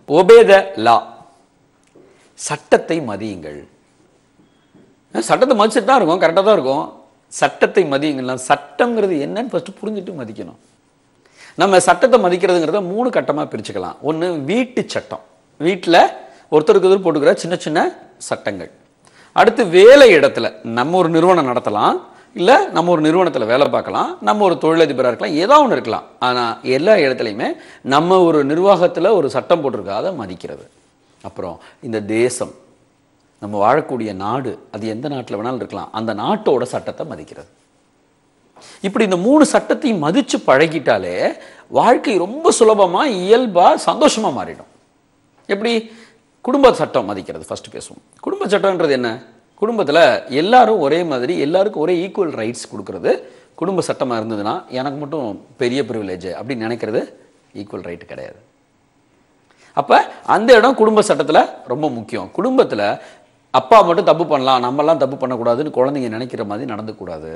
obey த லா சட்டத்தை மதியுங்கள் அஹ் சட்டத்தை மதிச்சுட்டு தான் இருக்கும் கரெக்டாக தான் இருக்கும் சட்டத்தை மதியுங்கள்னா சட்டங்கிறது என்னன்னு ஃபஸ்ட்டு புரிஞ்சுட்டு மதிக்கணும் நம்ம சட்டத்தை மதிக்கிறதுங்கிறத மூணு கட்டமாக பிரிச்சுக்கலாம் ஒன்று வீட்டு சட்டம் வீட்டில் ஒருத்தருக்கு ஒருத்தர் போட்டுக்கிற சின்ன சின்ன சட்டங்கள் அடுத்து வேலை இடத்துல நம்ம ஒரு நிறுவனம் நடத்தலாம் இல்லை நம்ம ஒரு நிறுவனத்தில் வேலை பார்க்கலாம் நம்ம ஒரு தொழிலதிபராக இருக்கலாம் ஏதோ ஒன்று இருக்கலாம் ஆனால் எல்லா இடத்துலையுமே நம்ம ஒரு நிர்வாகத்தில் ஒரு சட்டம் போட்டிருக்கா அதை மதிக்கிறது அப்புறம் இந்த தேசம் நம்ம வாழக்கூடிய நாடு அது எந்த நாட்டில் வேணாலும் இருக்கலாம் அந்த நாட்டோட சட்டத்தை மதிக்கிறது இப்படி இந்த மூணு சட்டத்தையும் மதிச்சு பழகிட்டாலே வாழ்க்கை ரொம்ப சுலபமா இயல்பா சந்தோஷமா மாறிடும் எப்படி குடும்ப சட்டம் மதிக்கிறது ஃபர்ஸ்ட் பேசுவோம் குடும்ப சட்டம்ன்றது என்ன குடும்பத்துல எல்லாரும் ஒரே மாதிரி எல்லாருக்கும் ஒரே ஈக்குவல் ரைட்ஸ் கொடுக்கறது குடும்ப சட்டமா இருந்ததுன்னா எனக்கு மட்டும் பெரிய ப்ரிவிலேஜ் அப்படின்னு நினைக்கிறது ஈக்குவல் ரைட் கிடையாது அப்ப அந்த இடம் குடும்ப சட்டத்துல ரொம்ப முக்கியம் குடும்பத்துல அப்பா மட்டும் தப்பு பண்ணலாம் நம்மலாம் தப்பு பண்ணக்கூடாதுன்னு குழந்தைங்க நினைக்கிற மாதிரி நடந்துக்கூடாது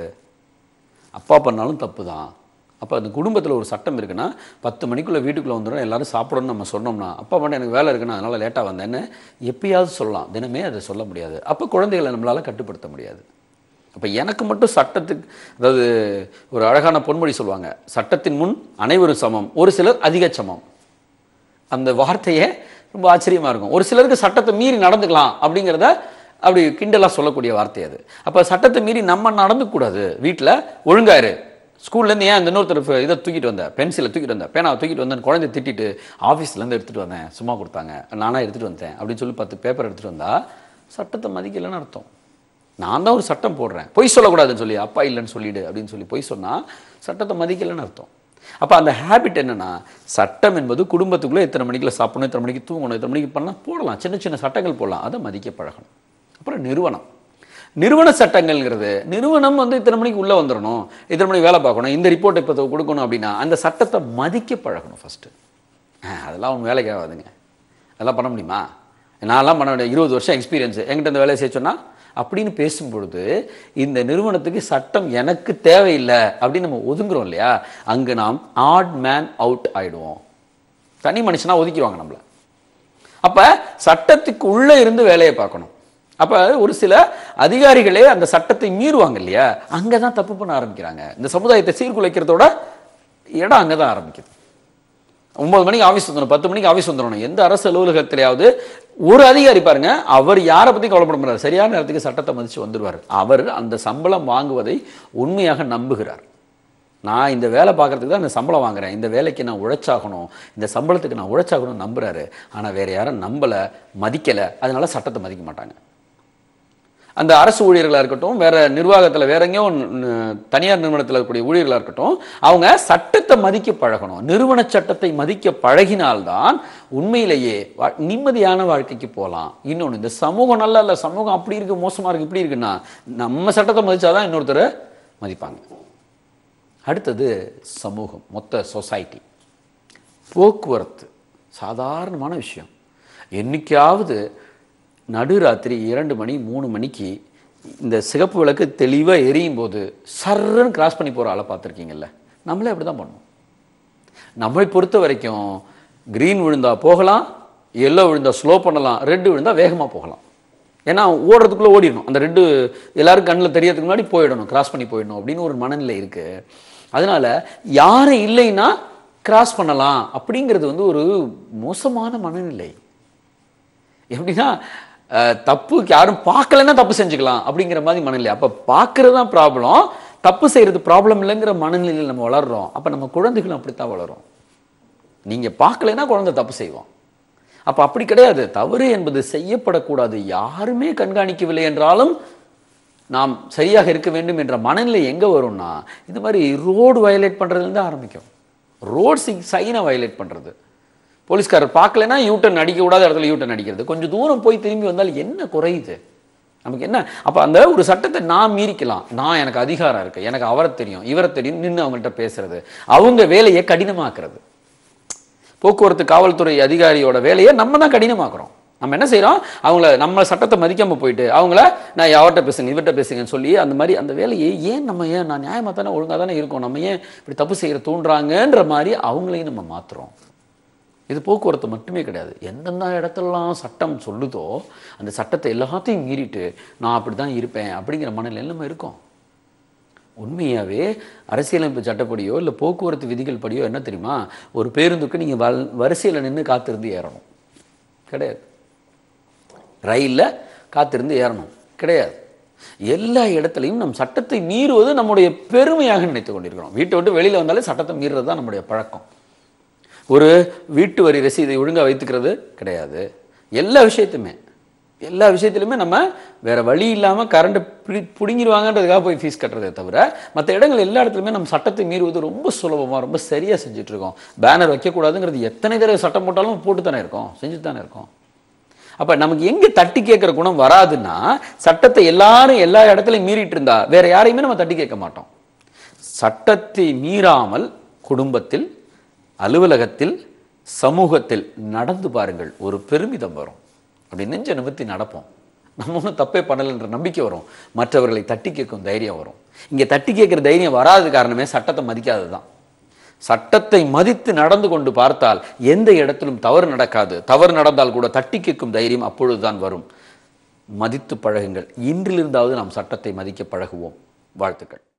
அப்பா பண்ணாலும் தப்பு தான் அப்போ அந்த குடும்பத்தில் ஒரு சட்டம் இருக்குன்னா பத்து மணிக்குள்ளே வீட்டுக்குள்ளே வந்துடும் எல்லாரும் சாப்பிடணும்னு நம்ம சொன்னோம்னா அப்பா பண்ண எனக்கு வேலை இருக்குன்னா அதனால் லேட்டாக வந்தேன்னு எப்பயாவது சொல்லலாம் தினமே அதை சொல்ல முடியாது அப்போ குழந்தைகளை நம்மளால் கட்டுப்படுத்த முடியாது அப்போ எனக்கு மட்டும் சட்டத்துக்கு அதாவது ஒரு அழகான பொன்மொழி சொல்லுவாங்க சட்டத்தின் முன் அனைவரும் சமம் ஒரு சிலர் அதிக சமம் அந்த வார்த்தையே ரொம்ப ஆச்சரியமா இருக்கும் ஒரு சிலருக்கு சட்டத்தை மீறி நடந்துக்கலாம் அப்படிங்கிறத அப்படி கிண்டலா சொல்லக்கூடிய வார்த்தை அது அப்ப சட்டத்தை மீறி நம்ம நடந்துக்கூடாது வீட்டில் ஒழுங்காரு ஸ்கூல்லேருந்து ஏன் இந்த இன்னொருத்தர் இதை தூக்கிட்டு வந்த பென்சிலை தூக்கிட்டு வந்தேன் பேனாவை தூக்கிட்டு வந்தேன் குழந்தைய திட்டிட்டு ஆஃபீஸ்லேருந்து எடுத்துகிட்டு வந்தேன் சும்மா கொடுத்தாங்க நானா எடுத்துகிட்டு வந்தேன் அப்படின்னு சொல்லி பத்து பேப்பர் எடுத்துகிட்டு வந்தா சட்டத்தை மதிக்கலைன்னு அர்த்தம் நான் தான் ஒரு சட்டம் போடுறேன் பொய் சொல்லக்கூடாதுன்னு சொல்லி அப்பா இல்லைன்னு சொல்லிடு அப்படின்னு சொல்லி பொய் சொன்னா சட்டத்தை மதிக்கலைன்னு அர்த்தம் அப்போ அந்த ஹேபிட் என்னன்னா சட்டம் என்பது குடும்பத்துக்குள்ளே எத்தனை மணிக்குள்ள சாப்பிடணும் எத்தனை மணிக்கு தூங்கணும் எத்தனை மணிக்கு பண்ணலாம் போடலாம் சின்ன சின்ன சட்டங்கள் போடலாம் அதை மதிக்க பழகணும் அப்புறம் நிறுவனம் நிறுவன சட்டங்கள்ங்கிறது நிறுவனம் வந்து இத்தனை மணிக்கு உள்ளே வந்துடணும் இத்தனை மணிக்கு வேலை பார்க்கணும் இந்த ரிப்போர்ட் இப்போ கொடுக்கணும் அப்படின்னா அந்த சட்டத்தை மதிக்க பழகணும் ஃபஸ்ட்டு அதெல்லாம் உன் வேலைக்கு ஆகாதுங்க அதெல்லாம் பண்ண முடியுமா நான்லாம் பண்ண முடியாது இருபது வருஷம் எக்ஸ்பீரியன்ஸ் என்கிட்ட இந்த வேலையை செய்ய சொன்னா அப்படின்னு பேசும்பொழுது இந்த நிறுவனத்துக்கு சட்டம் எனக்கு தேவையில்லை அப்படின்னு நம்ம ஒதுங்குறோம் இல்லையா அங்கே நாம் ஆட் மேன் அவுட் ஆயிடுவோம் தனி மனுஷனா ஒதுக்கிடுவாங்க நம்மள அப்ப சட்டத்துக்கு உள்ள இருந்து வேலையை பார்க்கணும் அப்ப ஒரு சில அதிகாரிகளே அந்த சட்டத்தை மீறுவாங்க இல்லையா அங்கதான் தப்பு பண்ண ஆரம்பிக்கிறாங்க இந்த சமுதாயத்தை சீர்குலைக்கிறதோட இடம் அங்கதான் ஆரம்பிக்குது ஒன்பது மணிக்கு ஆஃபீஸ் வந்துடணும் பத்து மணிக்கு ஆஃபீஸ் வந்துடணும் எந்த அரசு அலுவலகத்திலேயாவது ஒரு அதிகாரி பாருங்க அவர் யாரை பத்தி கவலைப்பட மாட்டார் சரியான நேரத்துக்கு சட்டத்தை மதிச்சு வந்துடுவார் அவர் அந்த சம்பளம் வாங்குவதை உண்மையாக நம்புகிறார் நான் இந்த வேலை பார்க்கறதுக்கு தான் இந்த சம்பளம் வாங்குறேன் இந்த வேலைக்கு நான் உழைச்சாகணும் இந்த சம்பளத்துக்கு நான் உழைச்சாகணும் நம்புறாரு ஆனா வேற யாரும் நம்பல மதிக்கல அதனால சட்டத்தை மதிக்க மாட்டாங்க அந்த அரசு ஊழியர்களாக இருக்கட்டும் வேற நிர்வாகத்தில் வேற எங்கேயோ ந- தனியார் நிறுவனத்தில் இருக்கக்கூடிய ஊழியர்களாக இருக்கட்டும் அவங்க சட்டத்தை மதிக்க பழகணும் நிறுவன சட்டத்தை மதிக்க பழகினால்தான் உண்மையிலேயே வா- நிம்மதியான வாழ்க்கைக்கு போகலாம் இன்னொன்று இந்த சமூகம் நல்லா இல்லை சமூகம் அப்படி இருக்கு மோசமா இருக்கு இப்படி இருக்குன்னா நம்ம சட்டத்தை மதிச்சாதான் இன்னொருத்தர் மதிப்பாங்க அடுத்தது சமூகம் மொத்த சொசைட்டி போக்குவரத்து சாதாரணமான விஷயம் என்னைக்காவது நடுராத்திரி இரண்டு மணி மூணு மணிக்கு இந்த சிகப்பு விளக்கு தெளிவாக எரியும் போது சர்றன்னு கிராஸ் பண்ணி போகிற ஆளை பார்த்துருக்கீங்கல்ல நம்மளே அப்படி தான் பண்ணுவோம் நம்மளை பொறுத்த வரைக்கும் க்ரீன் விழுந்தா போகலாம் எல்லோ விழுந்தா ஸ்லோ பண்ணலாம் ரெட்டு விழுந்தா வேகமாக போகலாம் ஏன்னா ஓடுறதுக்குள்ளே ஓடிடணும் அந்த ரெட்டு எல்லாரும் கண்ணில் தெரியறதுக்கு முன்னாடி போயிடணும் கிராஸ் பண்ணி போயிடணும் அப்படின்னு ஒரு மனநிலை இருக்கு அதனால யாரும் இல்லைன்னா கிராஸ் பண்ணலாம் அப்படிங்கிறது வந்து ஒரு மோசமான மனநிலை எப்படின்னா அஹ், தப்பு யாரும் பார்க்கலன்னா தப்பு செஞ்சுக்கலாம் அப்படிங்கிற மாதிரி மனநிலை அப்போ பார்க்கறது தான் ப்ராப்ளம் தப்பு செய்யறது ப்ராப்ளம் இல்லைங்கிற மனநிலையில் நம்ம வளர்றோம் அப்போ நம்ம குழந்தைகளும் அப்படித்தான் வளரும் நீங்க பார்க்கலைன்னா குழந்தை தப்பு செய்வோம் அப்ப அப்படி கிடையாது தவறு என்பது செய்யப்படக்கூடாது யாருமே கண்காணிக்கவில்லை என்றாலும் நாம் சரியாக இருக்க வேண்டும் என்ற மனநிலை எங்க வரும்னா இந்த மாதிரி ரோடு வயலேட் பண்றதுலேருந்து ஆரம்பிக்கும் ரோட் சைனை வயலேட் பண்றது போலீஸ்காரர் பார்க்கலைன்னா யூட்டன் அடிக்க கூடாத இடத்துல யூட்டன் அடிக்கிறது கொஞ்சம் தூரம் போய் திரும்பி வந்தால் என்ன குறையுது நமக்கு என்ன அப்ப அந்த ஒரு சட்டத்தை நான் மீறிக்கலாம் நான் எனக்கு அதிகாரம் இருக்கு எனக்கு அவரை தெரியும் இவரை தெரியும் நின்று அவங்கள்ட்ட பேசுறது அவங்க வேலையை கடினமாக்குறது போக்குவரத்து காவல்துறை அதிகாரியோட வேலையை நம்ம தான் கடினமாக்குறோம் நம்ம என்ன செய்றோம் அவங்கள நம்ம சட்டத்தை மதிக்காம போயிட்டு அவங்கள நான் அவர்கிட்ட பேசுங்க இவர்கிட்ட பேசுங்கன்னு சொல்லி அந்த மாதிரி அந்த வேலையை ஏன் நம்ம ஏன் நான் நியாயமாக தானே ஒழுங்காக தானே இருக்கோம் நம்ம ஏன் இப்படி தப்பு செய்கிற தூண்டுறாங்கன்ற மாதிரி அவங்களையும் நம்ம மாத்துறோம் இது போக்குவரத்து மட்டுமே கிடையாது எந்தெந்த இடத்துலலாம் சட்டம் சொல்லுதோ அந்த சட்டத்தை எல்லாத்தையும் மீறிட்டு நான் அப்படி தான் இருப்பேன் அப்படிங்கிற மனநிலையில் நம்ம இருக்கோம் உண்மையாகவே அரசியலமைப்பு சட்டப்படியோ இல்லை போக்குவரத்து விதிகள் படியோ என்ன தெரியுமா ஒரு பேருந்துக்கு நீங்கள் வல் வரிசையில் நின்று காத்திருந்து ஏறணும் கிடையாது ரயிலில் காத்திருந்து ஏறணும் கிடையாது எல்லா இடத்துலையும் நம் சட்டத்தை மீறுவது நம்முடைய பெருமையாக நினைத்து கொண்டிருக்கிறோம் வீட்டை விட்டு வெளியில் வந்தாலே சட்டத்தை மீறுறது தான் நம்முடைய பழக்கம் ஒரு வீட்டு வரி ரசீதை ஒழுங்காக வைத்துக்கிறது கிடையாது எல்லா விஷயத்துமே எல்லா விஷயத்துலையுமே நம்ம வேற வழி இல்லாமல் கரண்ட்டை பிடி பிடுங்கிடுவாங்கன்றதுக்காக போய் ஃபீஸ் கட்டுறதே தவிர மற்ற இடங்கள் எல்லா இடத்துலையுமே நம்ம சட்டத்தை மீறுவது ரொம்ப சுலபமாக ரொம்ப சரியாக செஞ்சுட்டு இருக்கோம் பேனர் வைக்கக்கூடாதுங்கிறது எத்தனை தடவை சட்டம் போட்டாலும் போட்டு தானே இருக்கோம் செஞ்சுட்டு தானே இருக்கோம் அப்ப நமக்கு எங்க தட்டி கேட்கிற குணம் வராதுன்னா சட்டத்தை எல்லாரும் எல்லா இடத்துலையும் மீறிட்டு இருந்தா வேற யாரையுமே நம்ம தட்டி கேட்க மாட்டோம் சட்டத்தை மீறாமல் குடும்பத்தில் அலுவலகத்தில் சமூகத்தில் நடந்து பாருங்கள் ஒரு பெருமிதம் வரும் அப்படி நெஞ்ச நிமித்தி நடப்போம் நம்ம ஒன்றும் தப்பே பண்ணலைன்ற நம்பிக்கை வரும் மற்றவர்களை தட்டி கேட்கும் தைரியம் வரும் இங்கே தட்டி கேட்குற தைரியம் வராத காரணமே சட்டத்தை மதிக்காதது தான் சட்டத்தை மதித்து நடந்து கொண்டு பார்த்தால் எந்த இடத்திலும் தவறு நடக்காது தவறு நடந்தால் கூட தட்டி கேட்கும் தைரியம் அப்பொழுதுதான் வரும் மதித்து பழகுங்கள் இன்றிலிருந்தாவது நாம் சட்டத்தை மதிக்க பழகுவோம் வாழ்த்துக்கள்